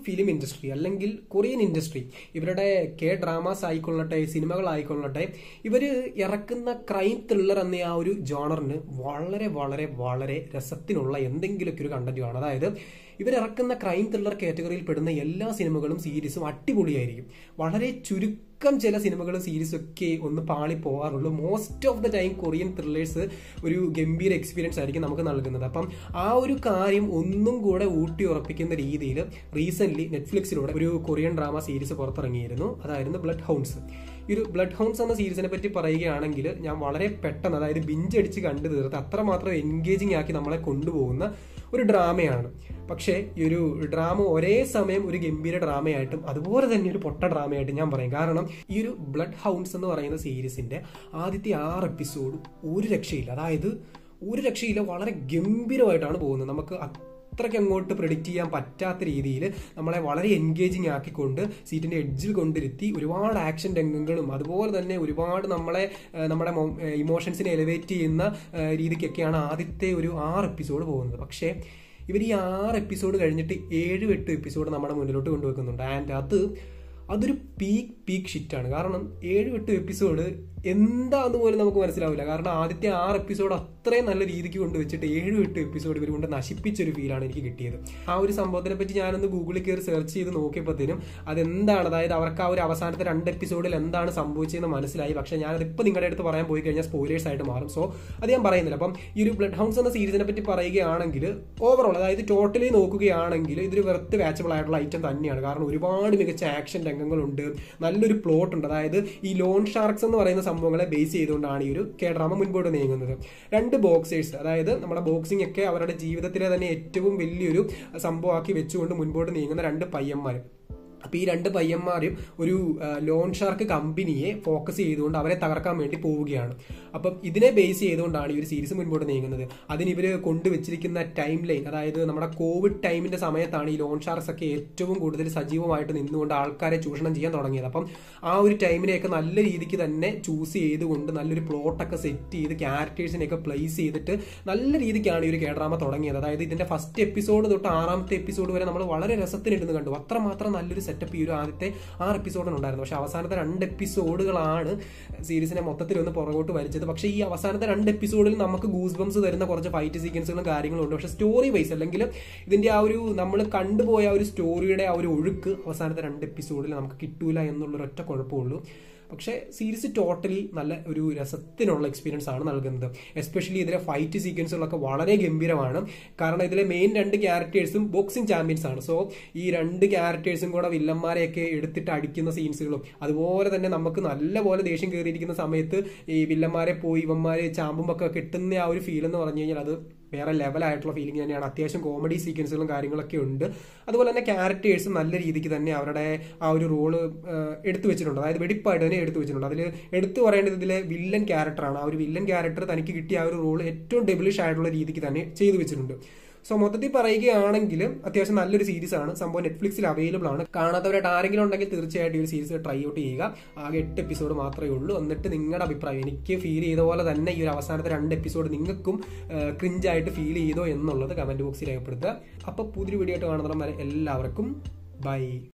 film industry അല്ലെങ്കിൽ Korean industry ഇവരുടെ K dramas ആയിക്കൊള്ളട്ടെ സിനിമകളായിക്കൊള്ളട്ടെ ഇവര് ഇറക്കുന്ന ക്രൈം ത്രില്ലർ എന്ന ആ ഒരു ജോണറിന് വളരെ വളരെ വളരെ രസത്തിനുള്ള എന്തെങ്കിലുമൊക്കെ ഒരു കണ്ടന്റ് ആണ് അതായത് ഇവരിറക്കുന്ന ക്രൈം ത്രില്ലർ കാറ്റഗറിയിൽ പെടുന്ന എല്ലാ സിനിമകളും സീരീസും അടിപൊളിയായിരിക്കും വളരെ ചുരുക്കം ചില സിനിമകളും സീരീസും ഒക്കെ ഒന്ന് പാളി പോകാറുള്ളൂ most of the time Korean thrillers ഒരു ഗംഭീര എക്സ്പീരിയൻസ് ആയിരിക്കും നമുക്ക് നൽകുന്നത് അപ്പം ആ ഒരു കാര്യം ഒന്നും കൂടെ ഊട്ടി ഉറപ്പിക്കുന്ന രീതിയിൽ റീസെന്റ് നെറ്റ്ഫ്ലിക്സിലൂടെ ഒരു കൊറിയൻ ഡ്രാമ സീരീസ് പുറത്തിറങ്ങിയിരുന്നു അതായിരുന്നു ബ്ലഡ് ഹൗൺസ് ഈ ഒരു ബ്ലഡ് ഹൗൺസ് എന്ന സീരീസിനെ പറ്റി പറയുകയാണെങ്കിൽ ഞാൻ വളരെ പെട്ടെന്ന് അതായത് ബിഞ്ചടിച്ച് കണ്ടു തീർത്ത് അത്രമാത്രം എൻഗേജിങ് ആക്കി നമ്മളെ കൊണ്ടുപോകുന്ന ഒരു ഡ്രാമയാണ് പക്ഷേ ഈ ഒരു ഡ്രാമ ഒരേ സമയം ഒരു ഗംഭീര ഡ്രാമയായിട്ടും അതുപോലെ തന്നെ ഒരു പൊട്ട ഡ്രാമയായിട്ടും ഞാൻ പറയും കാരണം ഈ ഒരു ബ്ലഡ് ഹൗൺസ് എന്ന് പറയുന്ന സീരീസിന്റെ ആദ്യത്തെ ആറ് എപ്പിസോഡ് ഒരു രക്ഷയില്ല അതായത് ഒരു രക്ഷയില്ല വളരെ ഗംഭീരമായിട്ടാണ് പോകുന്നത് നമുക്ക് അത്രയ്ക്ക് അങ്ങോട്ട് പ്രിഡിക്റ്റ് ചെയ്യാൻ പറ്റാത്ത രീതിയിൽ നമ്മളെ വളരെ എൻഗേജിങ് ആക്കിക്കൊണ്ട് സീറ്റിന്റെ എഡ്ജിൽ കൊണ്ടിരുത്തി ഒരുപാട് ആക്ഷൻ രംഗങ്ങളും അതുപോലെ തന്നെ ഒരുപാട് നമ്മളെ ആ, നമ്മുടെ ഇമോഷൻസിനെ എലിവേറ്റ് ചെയ്യുന്ന ആ, രീതിക്കൊക്കെയാണ് ആദ്യത്തെ ഒരു ആറ് എപ്പിസോഡ് പോകുന്നത് പക്ഷേ ഇവർ ഈ ആറ് എപ്പിസോഡ് കഴിഞ്ഞിട്ട് ഏഴ് എട്ട് എപ്പിസോഡ് നമ്മുടെ മുന്നിലോട്ട് കൊണ്ടുവെക്കുന്നുണ്ട് ആൻഡ് അത് അതൊരു പീക്ക് പീക്ക് ഷിറ്റാണ് കാരണം ഏഴ് എട്ട് എപ്പിസോഡ് എന്താന്ന് പോലും നമുക്ക് മനസ്സിലാവില്ല കാരണം ആദ്യത്തെ ആറ് എപ്പിസോഡ് അത്രയും നല്ല രീതിക്ക് കൊണ്ടുവച്ചിട്ട് ഏഴ് എട്ട് എപ്പിസോഡ് ഇവർ കൊണ്ട് നശിപ്പിച്ചൊരു ഫീലാണ് എനിക്ക് കിട്ടിയത് ആ ഒരു സംഭവത്തിനെ പറ്റി ഞാനൊന്ന് ഗൂഗിളിൽ കയറി സെർച്ച് ചെയ്ത് നോക്കിയപ്പോഴത്തേനും അതെന്താണ് അതായത് അവർക്ക് ആ ഒരു അവസാനത്തെ രണ്ട് എപ്പിസോഡിൽ എന്താണ് സംഭവിച്ചതെന്ന് മനസ്സിലായി പക്ഷെ ഞാനതിപ്പോൾ നിങ്ങളുടെ അടുത്ത് പറയാൻ പോയി കഴിഞ്ഞാൽ സ്പോയിലേഴ്സ് ആയിട്ട് മാറും സോ അത് ഞാൻ പറയുന്നില്ല അപ്പം ഈ ഒരു ബ്ലഡ് ഹൗൺസ് എന്ന സീരീസിനെ പറ്റി പറയുകയാണെങ്കിൽ ഓവറോൾ അതായത് ടോട്ടലി നോക്കുകയാണെങ്കിൽ ഇതൊരു വെറുത്ത് വാച്ചബിൾ ആയിട്ടുള്ള ഐറ്റം തന്നെയാണ് കാരണം ഒരുപാട് മികച്ച ആക്ഷൻ രംഗങ്ങളുണ്ട് നല്ലൊരു പ്ലോട്ട് ഉണ്ട് അതായത് ഈ ലോൺ ഷാർക്സ് എന്ന് പറയുന്ന സംഭവങ്ങളെ ബേസ് ചെയ്തുകൊണ്ടാണ് ഈ ഒരു കെ ഡ്രാമ മുൻപോട്ട് നീങ്ങുന്നത് രണ്ട് ബോക്സേഴ്സ് അതായത് നമ്മുടെ ബോക്സിംഗ് ഒക്കെ അവരുടെ ജീവിതത്തിലെ തന്നെ ഏറ്റവും വലിയൊരു സംഭവമാക്കി വെച്ചുകൊണ്ട് മുൻപോട്ട് നീങ്ങുന്ന രണ്ട് പയ്യന്മാർ അപ്പൊ ഈ രണ്ട് പയ്യന്മാരും ഒരു ആ, ലോൺ ഷാർക്ക് കമ്പനിയെ ഫോക്കസ് ചെയ്തുകൊണ്ട് അവരെ തകർക്കാൻ വേണ്ടി പോവുകയാണ് അപ്പം ഇതിനെ ബേസ് ചെയ്തുകൊണ്ടാണ് ഈ ഒരു സീരീസ് മുൻപോട്ട് നീങ്ങുന്നത് അതിന് ഇവര് കൊണ്ടുവച്ചിരിക്കുന്ന ടൈം ലൈൻ അതായത് നമ്മുടെ കോവിഡ് ടൈമിന്റെ സമയത്താണ് ഈ ലോൺ ഷാർക്സ് ഒക്കെ ഏറ്റവും കൂടുതൽ സജീവമായിട്ട് നിന്നുകൊണ്ട് ആൾക്കാരെ ചൂഷണം ചെയ്യാൻ തുടങ്ങിയത് അപ്പം ആ ഒരു ടൈമിനെയൊക്കെ നല്ല രീതിക്ക് തന്നെ ചൂസ് ചെയ്തുകൊണ്ട് നല്ലൊരു പ്ലോട്ടൊക്കെ സെറ്റ് ചെയ്ത് ക്യാരക്ടേഴ്സിനെയൊക്കെ പ്ലേസ് ചെയ്തിട്ട് നല്ല രീതിക്കാണ് ഈ ഒരു കേഡ്രാമ തുടങ്ങിയത് അതായത് ഇതിന്റെ ഫസ്റ്റ് എപ്പിസോഡ് തൊട്ട് ആറാമത്തെ എപ്പിസോഡ് വരെ നമ്മൾ വളരെ രസത്തിനിരുന്ന് കണ്ടു അത്രമാത്രം നല്ലൊരു സെറ്റപ്പ് ഈ ഒരു ആദ്യത്തെ ആറ് എപ്പിസോഡിനുണ്ടായിരുന്നു പക്ഷെ അവസാനത്തെ രണ്ട് എപ്പിസോഡുകളാണ് സീരീസിനെ മൊത്തത്തിൽ ഒന്ന് പുറകോട്ട് വലിച്ചത് പക്ഷേ ഈ അവസാനത്തെ രണ്ട് എപ്പിസോഡിൽ നമുക്ക് ഗൂസ് ബംസ് തരുന്ന കുറച്ച് ഫൈറ്റ് സീക്വൻസുകളും കാര്യങ്ങളും ഉണ്ട് പക്ഷെ സ്റ്റോറി വൈസ് അല്ലെങ്കിൽ ഇതിന്റെ ആ ഒരു നമ്മൾ കണ്ടുപോയ ആ ഒരു സ്റ്റോറിയുടെ ആ ഒരു ഒഴുക്ക് അവസാനത്തെ രണ്ട് എപ്പിസോഡിൽ നമുക്ക് കിട്ടൂല എന്നുള്ളൊരു ഒറ്റ കുഴപ്പമുള്ളൂ പക്ഷേ സീരീസ് ടോട്ടലി നല്ല ഒരു രസത്തിനുള്ള എക്സ്പീരിയൻസ് ആണ് നൽകുന്നത് എസ്പെഷ്യലി ഇതിലെ ഫൈറ്റ് സീക്വൻസുകളൊക്കെ വളരെ ഗംഭീരമാണ് കാരണം ഇതിലെ മെയിൻ രണ്ട് ക്യാരക്ടേഴ്സും ബോക്സിംഗ് ചാമ്പ്യൻസ് ആണ് സോ ഈ രണ്ട് ക്യാരക്ടേഴ്സും കൂടെ വില്ലന്മാരെയൊക്കെ എടുത്തിട്ട് അടിക്കുന്ന സീൻസുകളും അതുപോലെ തന്നെ നമുക്ക് നല്ലപോലെ ദേഷ്യം കയറിയിരിക്കുന്ന സമയത്ത് ഈ വില്ലന്മാരെ പോയി ഇവന്മാരെ ചാമ്പുമ്പൊക്കെ കിട്ടുന്ന ആ ഒരു ഫീൽ എന്ന് പറഞ്ഞു കഴിഞ്ഞാൽ അത് വേറെ ലെവലായിട്ടുള്ള ഫീലിംഗ് തന്നെയാണ് അത്യാവശ്യം കോമഡി സീക്വൻസുകളും കാര്യങ്ങളൊക്കെ ഉണ്ട് അതുപോലെ തന്നെ ക്യാരക്ടേഴ്സും നല്ല രീതിക്ക് തന്നെ അവരുടെ ആ ഒരു റോള് എടുത്തു വെച്ചിട്ടുണ്ട് അതായത് വെടിപ്പായിട്ട് തന്നെ എടുത്തു വെച്ചിട്ടുണ്ട് അതിൽ എടുത്തു പറയേണ്ടത് ഇതിലെ വില്ലൻ ക്യാരക്ടറാണ് ആ ഒരു വില്ലൻ ക്യാരക്ടർ തനിക്ക് കിട്ടിയ ആ ഒരു റോൾ ഏറ്റവും ഡെബിളിഷ് ആയിട്ടുള്ള രീതിക്ക് തന്നെ ചെയ്തു വെച്ചിട്ടുണ്ട് സോ മൊത്തത്തിൽ പറയുകയാണെങ്കിൽ അത്യാവശ്യം നല്ലൊരു സീരീസ് ആണ് സംഭവം നെറ്റ്ഫ്ലിക്സിൽ അവൈലബിൾ ആണ് കാണാത്തവരായിട്ട് ആരെങ്കിലും ഉണ്ടെങ്കിൽ തീർച്ചയായിട്ടും ഈ ഒരു സീരീസ് ട്രൈ ഔട്ട് ചെയ്യുക ആകെ എട്ട് എപ്പിസോഡ് മാത്രമേ ഉള്ളൂ എന്നിട്ട് നിങ്ങളുടെ അഭിപ്രായം എനിക്ക് ഫീൽ ചെയ്ത പോലെ തന്നെ ഈ ഒരു അവസാനത്തെ രണ്ട് എപ്പിസോഡ് നിങ്ങൾക്കും ക്രിഞ്ചായിട്ട് ഫീൽ ചെയ്തോ എന്നുള്ളത് കമന്റ് ബോക്സിൽ രേഖപ്പെടുത്തുക അപ്പോൾ പുതിയൊരു വീഡിയോ ആയിട്ട് കാണുന്നവരെ എല്ലാവർക്കും ബൈ